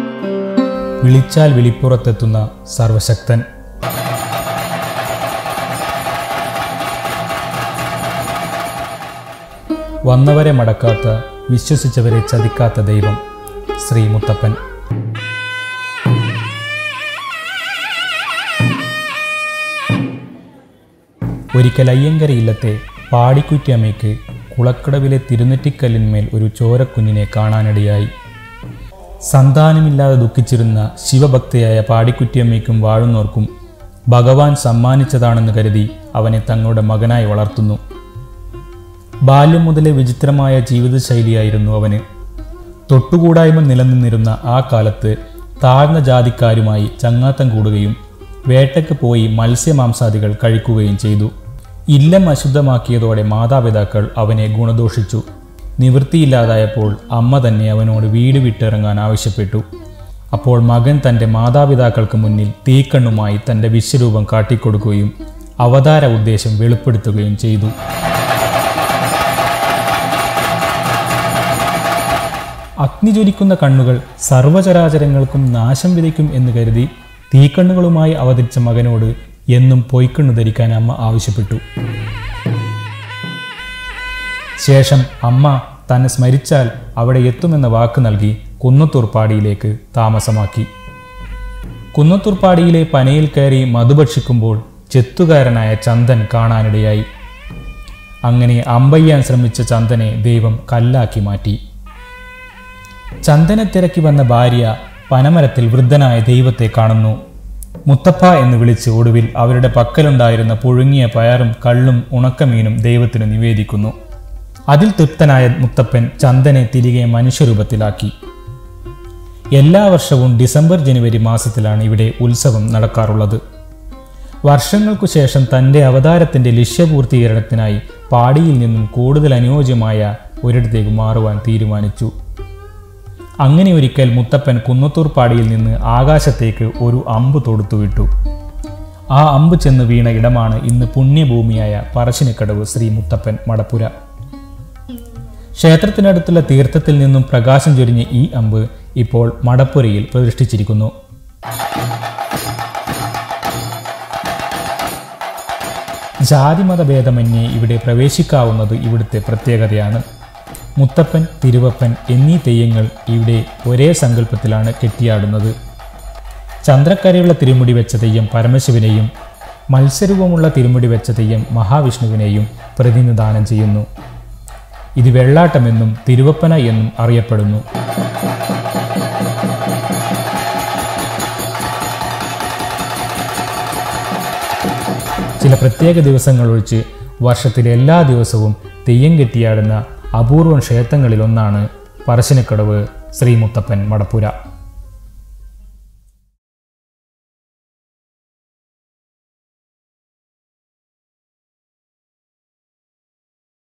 വിളിച്ചാൽ വിളിപ്പുറത്തെത്തുന്ന സർവശക്തൻ വന്നവരെ മടക്കാത്ത വിശ്വസിച്ചവരെ ചതിക്കാത്ത ദൈവം ശ്രീ മുത്തപ്പൻ ഒരിക്കൽ അയ്യങ്കര ഇല്ലത്തെ പാടിക്കുറ്റിയമ്മയ്ക്ക് കുളക്കടവിലെ തിരുനെറ്റിക്കല്ലിന്മേൽ ഒരു ചോരക്കുഞ്ഞിനെ കാണാനിടയായി സന്താനമില്ലാതെ ദുഃഖിച്ചിരുന്ന ശിവഭക്തയായ പാടിക്കുറ്റിയമ്മയ്ക്കും വാഴുന്നോർക്കും ഭഗവാൻ സമ്മാനിച്ചതാണെന്ന് കരുതി അവനെ തങ്ങളുടെ മകനായി വളർത്തുന്നു ബാല്യം മുതലേ വിചിത്രമായ ജീവിതശൈലിയായിരുന്നു അവന് തൊട്ടുകൂടായ്മ നിലനിന്നിരുന്ന ആ കാലത്ത് താഴ്ന്ന ജാതിക്കാരുമായി ചങ്ങാത്തം കൂടുകയും വേട്ടയ്ക്ക് പോയി മത്സ്യമാംസാദികൾ കഴിക്കുകയും ചെയ്തു ഇല്ലം അശുദ്ധമാക്കിയതോടെ മാതാപിതാക്കൾ അവനെ ഗുണദോഷിച്ചു നിവൃത്തിയില്ലാതായപ്പോൾ അമ്മ തന്നെ അവനോട് വീട് വിട്ടിറങ്ങാൻ ആവശ്യപ്പെട്ടു അപ്പോൾ മകൻ തൻ്റെ മാതാപിതാക്കൾക്ക് മുന്നിൽ തീക്കണ്ണുമായി തൻ്റെ വിശ്വരൂപം കാട്ടിക്കൊടുക്കുകയും അവതാര ഉദ്ദേശം വെളിപ്പെടുത്തുകയും ചെയ്തു അഗ്നി ജ്വലിക്കുന്ന കണ്ണുകൾ സർവചരാചരങ്ങൾക്കും നാശം വിതയ്ക്കും എന്ന് കരുതി തീക്കണ്ണുകളുമായി അവതരിച്ച മകനോട് എന്നും പൊയ്ക്കണ്ണു ധരിക്കാൻ അമ്മ ആവശ്യപ്പെട്ടു ശേഷം അമ്മ തന്നെ സ്മരിച്ചാൽ അവിടെ എത്തുമെന്ന വാക്ക് നൽകി കുന്നത്തൂർപ്പാടിയിലേക്ക് താമസമാക്കി കുന്നത്തൂർപ്പാടിയിലെ പനയിൽ കയറി മധുഭക്ഷിക്കുമ്പോൾ ചെത്തുകാരനായ ചന്ദൻ കാണാനിടയായി അങ്ങനെ അമ്പയ്യാൻ ശ്രമിച്ച ചന്ദനെ ദൈവം കല്ലാക്കി മാറ്റി ചന്ദനെ തിരക്കി വന്ന ഭാര്യ പനമരത്തിൽ വൃദ്ധനായ ദൈവത്തെ കാണുന്നു മുത്തപ്പ എന്ന് വിളിച്ച് ഒടുവിൽ അവരുടെ പക്കലുണ്ടായിരുന്ന പുഴുങ്ങിയ പയറും കള്ളും ഉണക്കമീനും ദൈവത്തിന് നിവേദിക്കുന്നു അതിൽ തൃപ്തനായ മുത്തപ്പൻ ചന്ദനെ തിരികെ മനുഷ്യരൂപത്തിലാക്കി എല്ലാ വർഷവും ഡിസംബർ ജനുവരി മാസത്തിലാണ് ഇവിടെ ഉത്സവം നടക്കാറുള്ളത് വർഷങ്ങൾക്കു ശേഷം തൻ്റെ അവതാരത്തിൻ്റെ ലക്ഷ്യപൂർത്തീകരണത്തിനായി പാടിയിൽ നിന്നും കൂടുതൽ അനുയോജ്യമായ ഒരിടത്തേക്ക് മാറുവാൻ തീരുമാനിച്ചു അങ്ങനെ ഒരിക്കൽ മുത്തപ്പൻ കുന്നത്തൂർ പാടിയിൽ നിന്ന് ആകാശത്തേക്ക് ഒരു അമ്പ് തൊടുത്തുവിട്ടു ആ അമ്പ് ചെന്ന് വീണ ഇടമാണ് ഇന്ന് പുണ്യഭൂമിയായ പറശ്ശിനിക്കടവ് ശ്രീ മുത്തപ്പൻ മടപ്പുര ക്ഷേത്രത്തിനടുത്തുള്ള തീർത്ഥത്തിൽ നിന്നും പ്രകാശം ചൊരിഞ്ഞ ഈ അമ്പ് ഇപ്പോൾ മടപ്പുരയിൽ പ്രതിഷ്ഠിച്ചിരിക്കുന്നു ജാതിമതഭേദമന്യേ ഇവിടെ പ്രവേശിക്കാവുന്നത് ഇവിടുത്തെ പ്രത്യേകതയാണ് മുത്തപ്പൻ തിരുവപ്പൻ എന്നീ തെയ്യങ്ങൾ ഇവിടെ ഒരേ സങ്കല്പത്തിലാണ് കെട്ടിയാടുന്നത് ചന്ദ്രക്കരയുള്ള തിരുമുടി വെച്ച തെയ്യം പരമശിവനെയും മത്സ്യരൂപമുള്ള തിരുമുടി വെച്ച തെയ്യം മഹാവിഷ്ണുവിനെയും പ്രതിനിധാനം ചെയ്യുന്നു ഇത് വെള്ളാട്ടമെന്നും തിരുവപ്പന എന്നും അറിയപ്പെടുന്നു ചില പ്രത്യേക ദിവസങ്ങൾ ഒഴിച്ച് വർഷത്തിലെ എല്ലാ ദിവസവും തെയ്യം കെട്ടിയാടുന്ന അപൂർവം ക്ഷേത്രങ്ങളിലൊന്നാണ് പറശ്ശിനിക്കടവ് ശ്രീമുത്തപ്പൻ മടപ്പുര